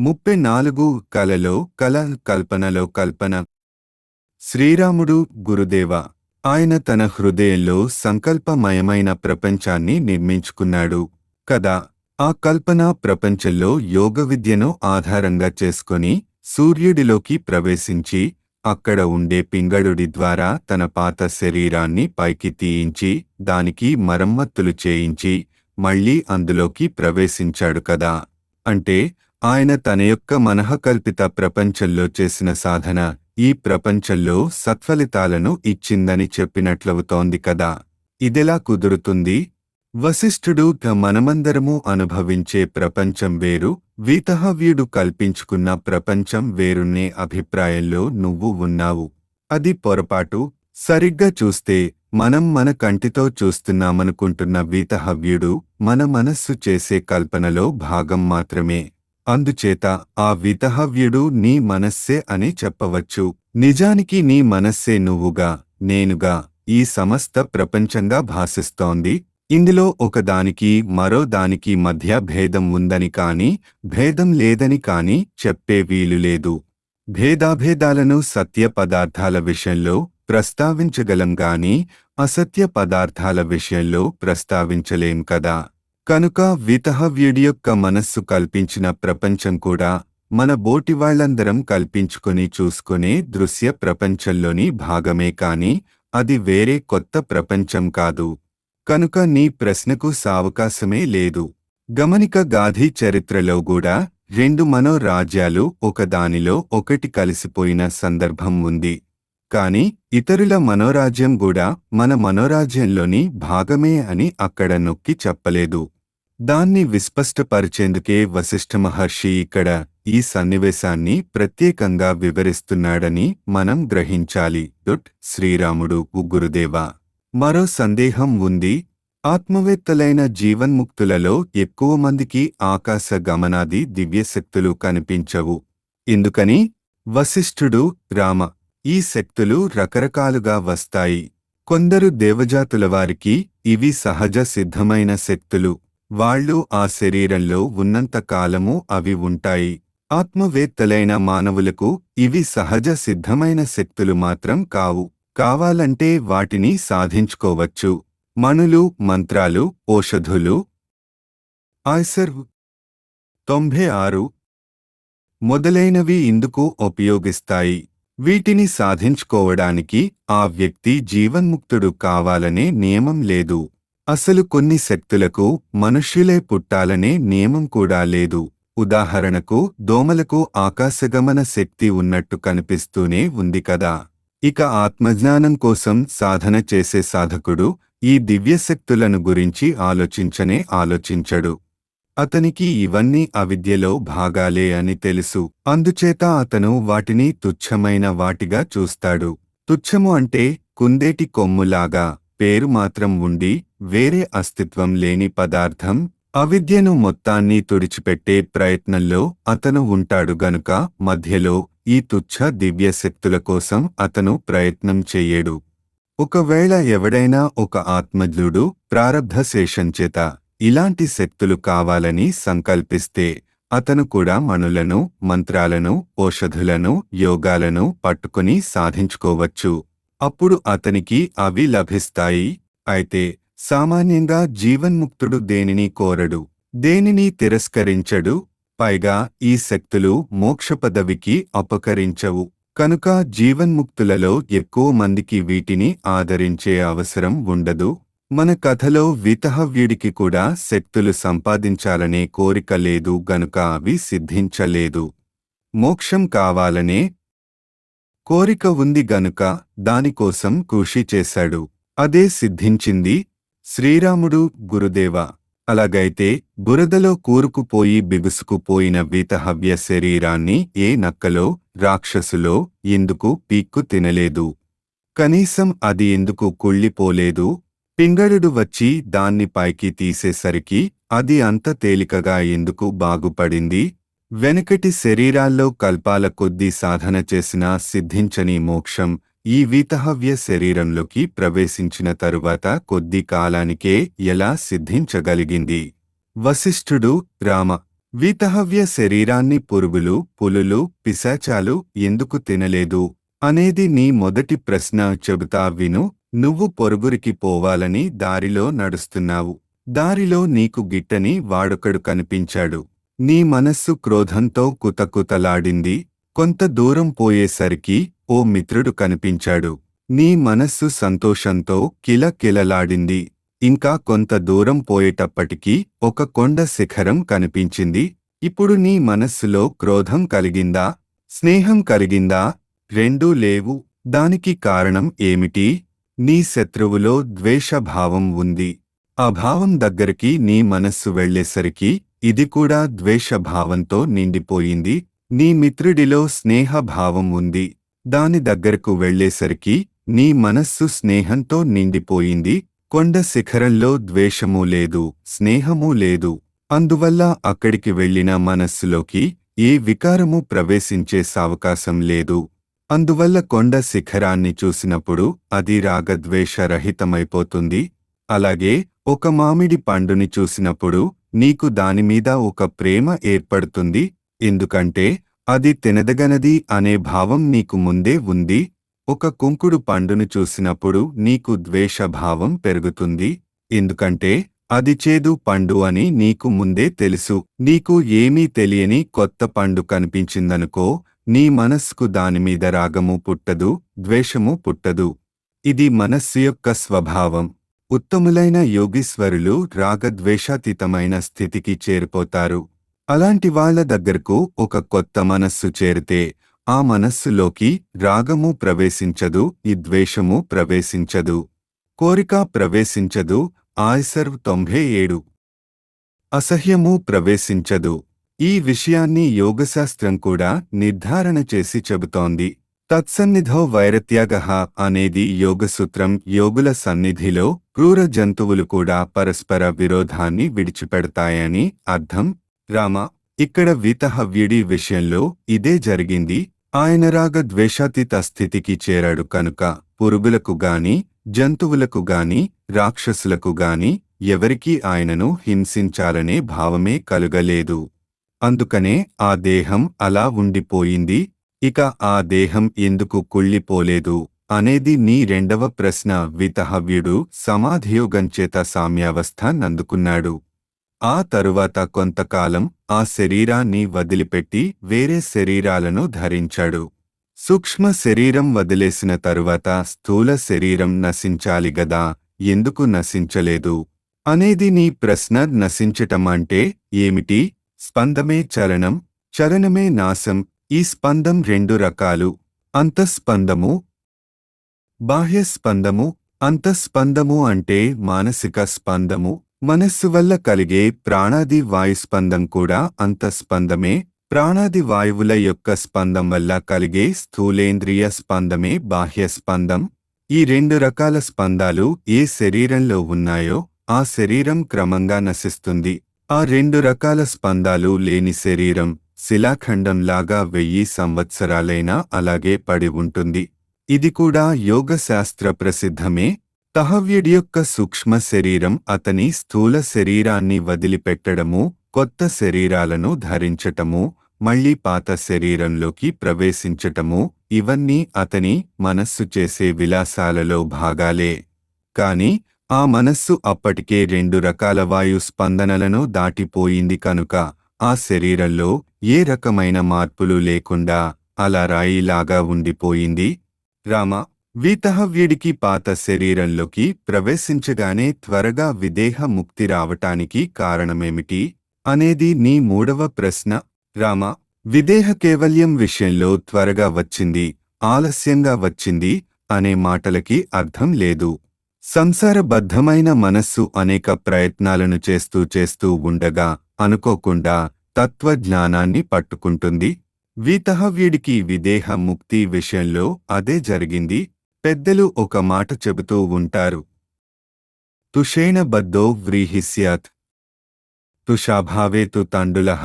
ముప్పై నాలుగు కలలో కల కల్పనలో కల్పన శ్రీరాముడు గురుదేవ ఆయన తన హృదయంలో సంకల్పమయమైన ప్రపంచాన్ని నిర్మించుకున్నాడు కదా ఆ కల్పన ప్రపంచంలో యోగ విద్యను ఆధారంగా చేసుకొని సూర్యుడిలోకి ప్రవేశించి అక్కడ ఉండే పింగళుడి ద్వారా తన పాత శరీరాన్ని పైకి తీయించి దానికి మరమ్మతులు చేయించి మళ్ళీ అందులోకి ప్రవేశించాడు కదా అంటే ఆయన తన యొక్క మనఃకల్పిత ప్రపంచంలో చేసిన సాధన ఈ ప్రపంచంలో సత్ఫలితాలను ఇచ్చిందని చెప్పినట్లవుతోంది కదా ఇదెలా కుదురుతుంది వశిష్ఠుడు త మనమందరము అనుభవించే ప్రపంచం వేరు వీతహవ్యుడు కల్పించుకున్న ప్రపంచం వేరున్నే అభిప్రాయంలో నువ్వు ఉన్నావు అది పొరపాటు సరిగ్గా చూస్తే మనం మన కంటితో చూస్తున్నామనుకుంటున్న వీతహవ్యుడు మన మనస్సు చేసే కల్పనలో భాగం మాత్రమే అందుచేత ఆ వితహవ్యుడు నీ మనస్సే అని చెప్పవచ్చు నిజానికి నీ మనస్సే నువ్వుగా నేనుగా ఈ సమస్త ప్రపంచంగా భాసిస్తోంది ఇందులో ఒకదానికి మరో దానికి మధ్య భేదం ఉందని కాని భేదం లేదని కాని చెప్పే వీలు లేదు భేదాభేదాలను సత్య పదార్థాల విషయంలో ప్రస్తావించగలం గాని అసత్య పదార్థాల విషయంలో ప్రస్తావించలేం కదా కనుక వితహవ్యుడి యొక్క మనస్సు కల్పించిన ప్రపంచం కూడా మన బోటివాళ్లందరం కల్పించుకొని చూసుకునే దృశ్య ప్రపంచంలోని భాగమే కాని అది వేరే కొత్త ప్రపంచం కాదు కనుక నీ ప్రశ్నకు సావకాశమే లేదు గమనిక గాధి చరిత్రలో కూడా రెండు మనోరాజ్యాలు ఒకదానిలో ఒకటి కలిసిపోయిన సందర్భం ఉంది కాని ఇతరుల మనోరాజ్యం కూడా మన మనోరాజ్యంలోని భాగమే అని అక్కడ నొక్కి చెప్పలేదు దాన్ని విస్పష్టపరిచేందుకే వశిష్ఠ మహర్షి ఇక్కడ ఈ సన్నివేశాన్ని ప్రత్యేకంగా వివరిస్తున్నాడని మనం గ్రహించాలి డొట్ శ్రీరాముడు గురుదేవా మరో సందేహం ఉంది ఆత్మవేత్తలైన జీవన్ముక్తులలో ఎక్కువ మందికి ఆకాశ గమనాది దివ్యశక్తులు కనిపించవు ఎందుకని వశిష్ఠుడు రామ ఈ శక్తులు రకరకాలుగా వస్తాయి కొందరు దేవజాతుల వారికి ఇవి సహజ సిద్ధమైన శక్తులు వాళ్ళు ఆ శరీరంలో ఉన్నంత కాలము అవి ఉంటాయి ఆత్మవేత్తలైన మానవులకు ఇవి సహజ సిద్ధమైన శక్తులు మాత్రం కావు కావాలంటే వాటిని సాధించుకోవచ్చు మణులు మంత్రాలు ఓషధులు ఆయ్సర్ తొంభై ఆరు మొదలైనవి ఇందుకు ఉపయోగిస్తాయి వీటిని సాధించుకోవడానికి ఆ వ్యక్తి జీవన్ముక్తుడు కావాలనే నియమం లేదు అసలు కొన్ని శక్తులకు మనుష్యులే పుట్టాలనే నియమం కూడా లేదు ఉదాహరణకు దోమలకు ఆకాశగమన శక్తి ఉన్నట్టు కనిపిస్తూనే ఉంది కదా ఇక ఆత్మజ్ఞానం కోసం సాధన చేసే సాధకుడు ఈ దివ్యశక్తులను గురించి ఆలోచించనే ఆలోచించడు అతనికి ఇవన్నీ అవిద్యలో భాగాలే అని తెలుసు అందుచేత అతను వాటిని తుచ్చమైన వాటిగా చూస్తాడు తుచ్చము అంటే కుందేటి కొమ్ములాగా పేరు మాత్రం ఉండి వేరే అస్తిత్వం లేని పదార్థం అవిద్యను మొత్తాన్ని తుడిచిపెట్టే ప్రయత్నంలో అతను ఉంటాడు గనుక మధ్యలో ఈ తుచ్చ దివ్యశక్తుల కోసం అతను ప్రయత్నం చెయ్యడు ఒకవేళ ఎవడైనా ఒక ఆత్మజ్ఞుడు ప్రారబ్ధ శేషంచేత ఇలాంటి శక్తులు కావాలని సంకల్పిస్తే అతను కూడా మణులను మంత్రాలను ఓషధులను యోగాలను పట్టుకుని సాధించుకోవచ్చు అప్పుడు అతనికి అవి లభిస్తాయి అయితే సామాన్యంగా జీవన్ముక్తుడు దేనిని కోరడు దేనిని తిరస్కరించడు పైగా ఈ శక్తులు మోక్ష పదవికి అపకరించవు కనుక జీవన్ముక్తులలో ఎక్కువ మందికి వీటిని ఆదరించే అవసరం ఉండదు మన కథలో వితహవ్యుడికి కూడా శక్తులు సంపాదించాలనే కోరిక లేదు గనుక అవి సిద్ధించలేదు మోక్షం కావాలనే కోరిక ఉంది గనుక దానికోసం కృషి చేశాడు అదే సిద్ధించింది శ్రీరాముడు గురుదేవ అలాగైతే బురదలో కూరుకుపోయి బిగుసుకుపోయిన వీతహవ్య శరీరాన్ని ఏ నక్కలో రాక్షసులో ఎందుకు పీక్కు తినలేదు కనీసం అది ఎందుకు కుళ్ళిపోలేదు పింగళుడు వచ్చి దాన్ని పైకి తీసేసరికి అది అంత తేలికగా ఎందుకు బాగుపడింది వెనకటి శరీరాల్లో కల్పాల కొద్దీ సాధన చేసిన సిద్ధించని మోక్షం ఈ వీతహవ్య శరీరంలోకి ప్రవేశించిన తరువాత కొద్ది కాలానికే ఎలా సిద్ధించగలిగింది వశిష్ఠుడు రామ వీతహవ్య శరీరాన్ని పురుగులు పులులు పిశాచాలు ఎందుకు తినలేదు అనేది నీ మొదటి ప్రశ్న చెబుతా విను నువ్వు పొరుగురికి పోవాలని దారిలో నడుస్తున్నావు దారిలో నీకు గిట్టని వాడొకడు కనిపించాడు నీ మనస్సు క్రోధంతో కుతకుతలాడింది కొంత దూరం పోయేసరికి ఓ మిత్రుడు కనిపించాడు నీ మనస్సు సంతోషంతో కిలకిలలాడింది ఇంకా కొంత దూరం పోయేటప్పటికీ ఒక కొండ శిఖరం కనిపించింది ఇప్పుడు నీ మనస్సులో క్రోధం కలిగిందా స్నేహం కలిగిందా రెండూ లేవు దానికి కారణం ఏమిటి నీ శత్రువులో ద్వేషభావం ఉంది ఆ భావం దగ్గరికి నీ మనస్సు వెళ్ళేసరికి ఇది కూడా ద్వేషభావంతో నిండిపోయింది నీ మిత్రుడిలో స్నేహభావం ఉంది దాని దగ్గరకు వెళ్ళేసరికి నీ మనస్సు స్నేహంతో నిండిపోయింది కొండ శిఖరంలో ద్వేషమూ లేదు స్నేహమూ లేదు అందువల్ల అక్కడికి వెళ్ళిన మనస్సులోకి ఏ వికారము ప్రవేశించే సావకాశం లేదు అందువల్ల కొండ శిఖరాన్ని చూసినప్పుడు అది రాగద్వేషరహితమైపోతుంది అలాగే ఒక మామిడి పండుని చూసినప్పుడు నీకు దానిమీద ఒక ప్రేమ ఏర్పడుతుంది ఎందుకంటే అది తినదగనది అనే భావం నీకు ముందే ఉంది ఒక కుంకుడు పండును చూసినప్పుడు నీకు ద్వేషభావం పెరుగుతుంది ఎందుకంటే అది చేదు పండు అని నీకు ముందే తెలుసు నీకు ఏమీ తెలియని కొత్త పండు కనిపించిందనుకో నీ మనస్సుకు దానిమీద రాగము పుట్టదు ద్వేషము పుట్టదు ఇది మనస్సు యొక్క స్వభావం ఉత్తములైన యోగీశ్వరులు రాగద్వేషాతీతమైన స్థితికి చేరిపోతారు అలాంటి వాళ్ళ దగ్గరకు ఒక కొత్త మనస్సు చేరితే ఆ మనస్సులోకి రాగము ప్రవేశించదు ఈ ద్వేషము ప్రవేశించదు కోరిక ప్రవేశించదు ఆయసర్వ్ తొంభై ఏడు అసహ్యము ప్రవేశించదు ఈ విషయాన్ని యోగశాస్త్రం కూడా నిర్ధారణ చేసి చెబుతోంది తత్సన్నిధో వైరత్యాగ అనేది యోగసూత్రం యోగుల సన్నిధిలో క్రూర జంతువులు కూడా పరస్పర విరోధాన్ని విడిచిపెడతాయని అర్థం రామ ఇక్కడ వీతహవ్యుడి విషయంలో ఇదే జరిగింది ఆయన రాగ ద్వేషాతీత స్థితికి చేరాడు కనుక పురుగులకు గాని జంతువులకు గాని రాక్షసులకు గాని ఎవరికీ ఆయనను హింసించాలనే భావమే కలుగలేదు అందుకనే ఆ దేహం అలా ఉండిపోయింది ఇక ఆ దేహం ఎందుకు కుళ్ళిపోలేదు అనేది నీ రెండవ ప్రశ్న వితహవ్యుడు సమాధియోగంచేత సామ్యావస్థ నందుకున్నాడు ఆ తరువాత కొంతకాలం ఆ శరీరాన్ని వదిలిపెట్టి వేరే శరీరాలను ధరించాడు సూక్ష్మ శరీరం వదిలేసిన తరువాత స్థూల శరీరం నశించాలి గదా ఎందుకు నశించలేదు అనేది నీ ప్రశ్న నశించటమంటే ఏమిటి స్పందమే చరణం చరణమే నాశం ఈ స్పందం రెండు రకాలు అంతఃస్పందము బాహ్య స్పందము అంతఃస్పందము అంటే మానసిక స్పందము మనస్సు వల్ల కలిగే ప్రాణాది వాయుస్పందం కూడా అంతఃస్పందమే ప్రాణాది వాయువుల యొక్క స్పందం వల్ల కలిగే స్థూలేంద్రియ స్పందమే బాహ్య స్పందం ఈ రెండు రకాల స్పందాలు ఏ శరీరంలో ఉన్నాయో ఆ శరీరం క్రమంగా నశిస్తుంది ఆ రెండు రకాల స్పందాలు లేని శరీరం శిలాఖండంలాగా వెయ్యి సంవత్సరాలైనా అలాగే పడి ఉంటుంది ఇది కూడా యోగశాస్త్ర ప్రసిద్ధమే తహవ్యుడి యొక్క సూక్ష్మ శరీరం అతని స్థూల శరీరాన్ని వదిలిపెట్టడము కొత్త శరీరాలను ధరించటము మళ్లీ పాత శరీరంలోకి ప్రవేశించటము ఇవన్నీ అతని మనస్సు చేసే విలాసాలలో భాగాలే కాని ఆ మనస్సు అప్పటికే రెండు రకాల వాయు స్పందనలను దాటిపోయింది కనుక ఆ శరీరంలో ఏ రకమైన మార్పులు లేకుండా అలా రాయిలాగా ఉండిపోయింది రామ వీతహవ్యుడికి పాత శరీరంలోకి ప్రవేశించగానే త్వరగా విదేహ ముక్తి రావటానికి కారణమేమిటి అనేది నీ మూడవ ప్రశ్న రామ విదేహ కేవల్యం విషయంలో త్వరగా వచ్చింది ఆలస్యంగా వచ్చింది అనే మాటలకి అర్థం లేదు సంసారబద్ధమైన మనస్సు అనేక ప్రయత్నాలను చేస్తూ చేస్తూ ఉండగా అనుకోకుండా తత్వజ్ఞానాన్ని పట్టుకుంటుంది వీతహవ్యుడికి విదేహ ముక్తి విషయంలో అదే జరిగింది పెద్దలు ఒక మాట చెబుతూ ఉంటారు తుషేణ బద్ధో వ్రీహిస్యాత్ తుషాభావే తు తండులః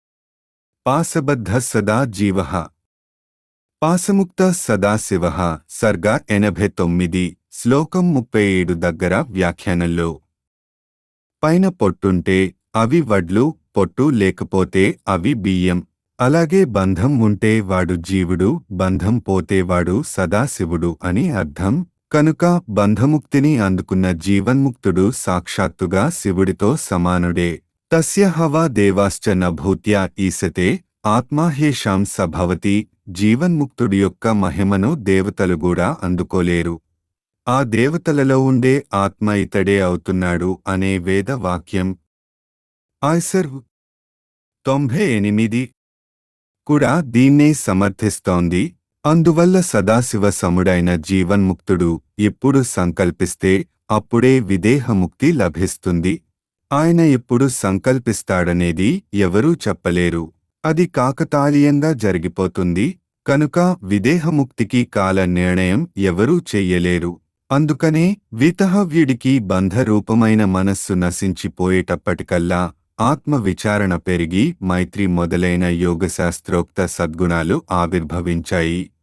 పాసబద్ధ సదా జీవ పాసముక్త సదాశివ సర్గ ఎనభై తొమ్మిది శ్లోకం ముప్పై ఏడు దగ్గర వ్యాఖ్యానంలో పైన పొట్టుంటే అవి వడ్లు పొట్టు లేకపోతే అవి బియ్యం అలాగే బంధం ఉంటే వాడు జీవుడు బంధం పోతే వాడు సదాశివుడు అని అర్థం కనుక బంధముక్తిని అందుకున్న జీవన్ముక్తుడు సాక్షాత్తుగా శివుడితో సమానుడే తస్య హవా దేవాశ్చ నభూత్యా ఈసతే ఆత్మాహేషాం సభవతి జీవన్ముక్తుడి యొక్క మహిమను దేవతలు కూడా అందుకోలేరు ఆ దేవతలలో ఉండే ఆత్మ ఇతడే అవుతున్నాడు అనే వేద వాక్యం ఆయ్సర్ తొంభై ఎనిమిది కూడా దీన్నే సమర్థిస్తోంది అందువల్ల సదాశివ సముడైన జీవన్ముక్తుడు ఎప్పుడు సంకల్పిస్తే అప్పుడే విదేహముక్తి లభిస్తుంది ఆయన ఎప్పుడు సంకల్పిస్తాడనేది ఎవరూ చెప్పలేరు అది కాకతాళీయంగా జరిగిపోతుంది కనుక విదేహముక్తికి కాల నిర్ణయం ఎవరూ చెయ్యలేరు అందుకనే వితహవ్యుడికి బంధరూపమైన మనస్సు నశించిపోయేటప్పటికల్లా ఆత్మ విచారణ పెరిగి మైత్రి మొదలైన యోగశాస్త్రోక్త సద్గుణాలు ఆవిర్భవించాయి